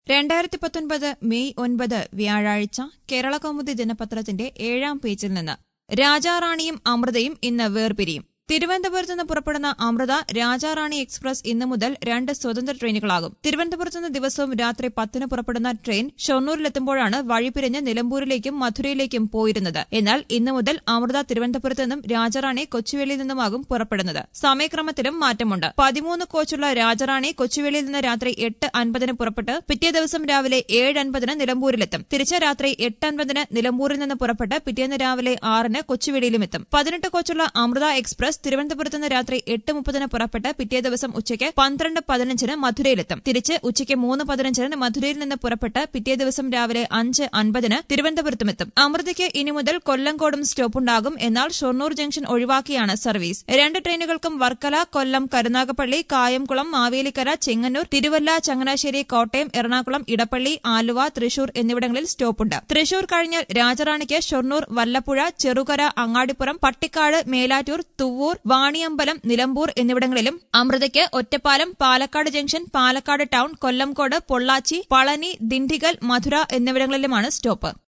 രണ്ടായിരത്തി പത്തൊൻപത് മെയ് ഒൻപത് വ്യാഴാഴ്ച കേരള കൗമുദി ദിനപത്രത്തിന്റെ ഏഴാം പേജിൽ നിന്ന് രാജാറാണിയും അമൃതയും ഇന്ന് വേർപിരിയും തിരുവനന്തപുരത്ത് നിന്ന് പുറപ്പെടുന്ന അമൃത രാജാറാണി എക്സ്പ്രസ് ഇന്നു മുതൽ രണ്ട് സ്വതന്ത്ര ട്രെയിനുകളാകും തിരുവനന്തപുരത്ത് നിന്ന് ദിവസവും രാത്രി പത്തിന് പുറപ്പെടുന്ന ട്രെയിൻ ഷൊർണൂരിലെത്തുമ്പോഴാണ് വഴിപിരിഞ്ഞ് നിലമ്പൂരിലേക്കും മധുരയിലേക്കും പോയിരുന്നത് എന്നാൽ ഇന്നു മുതൽ അമൃത തിരുവനന്തപുരത്ത് നിന്നും രാജാറാണി കൊച്ചുവേളിയിൽ നിന്നുമാകും പുറപ്പെടുന്നത് സമയക്രമത്തിലും മാറ്റമുണ്ട് പതിമൂന്ന് കോച്ചുള്ള രാജാറാണി കൊച്ചുവേളിയിൽ നിന്ന് രാത്രി എട്ട് അൻപതിന് പുറപ്പെട്ട് പിറ്റേ ദിവസം രാവിലെ ഏഴ് അൻപതിന് നിലമ്പൂരിലെത്തും തിരിച്ച് രാത്രി എട്ട് അൻപതിന് നിലമ്പൂരിൽ നിന്ന് പുറപ്പെട്ട് പിറ്റേന്ന് രാവിലെ ആറിന് കൊച്ചുവേളിയിലും എത്തും പതിനെട്ട് കോച്ചുള്ള അമൃത എക്സ്പ്രസ് തിരുവനന്തപുരത്ത് നിന്ന് രാത്രി എട്ട് മുപ്പതിന് പുറപ്പെട്ട് പിറ്റേ ദിവസം ഉച്ചയ്ക്ക് പന്ത്രണ്ട് പതിനഞ്ചിന് മധുരയിലെത്തും തിരിച്ച് ഉച്ചയ്ക്ക് മൂന്ന് പതിനഞ്ചിന് മധുരയിൽ നിന്ന് പുറപ്പെട്ട് പിറ്റേ ദിവസം രാവിലെ അഞ്ച് അൻപതിന് തിരുവനന്തപുരത്തുമെത്തും അമൃതയ്ക്ക് ഇനി മുതൽ കൊല്ലങ്കോടും സ്റ്റോപ്പുണ്ടാകും എന്നാൽ ഷൊർണൂർ ജംഗ്ഷൻ ഒഴിവാക്കിയാണ് സർവീസ് രണ്ട് ട്രെയിനുകൾക്കും വർക്കല കൊല്ലം കരുനാഗപ്പള്ളി കായംകുളം മാവേലിക്കര ചെങ്ങന്നൂർ തിരുവല്ല ചങ്ങനാശ്ശേരി കോട്ടയം എറണാകുളം ഇടപ്പള്ളി ആലുവ തൃശൂർ എന്നിവിടങ്ങളിൽ സ്റ്റോപ്പുണ്ട് തൃശൂർ കഴിഞ്ഞാൽ രാജറാണിക്ക് ഷൊർണൂർ വല്ലപ്പുഴ ചെറുകര അങ്ങാടിപ്പുറം പട്ടിക്കാട് മേലാറ്റൂർ തുവ്വൂർ വാണിയമ്പലം നിലമ്പൂർ എന്നിവിടങ്ങളിലും അമൃതയ്ക്ക് ഒറ്റപ്പാലം പാലക്കാട് ജംഗ്ഷൻ പാലക്കാട് ടൌൺ കൊല്ലംകോട് പൊള്ളാച്ചി പളനി ദിണ്ടിഗൽ മധുര എന്നിവിടങ്ങളിലുമാണ് സ്റ്റോപ്പ്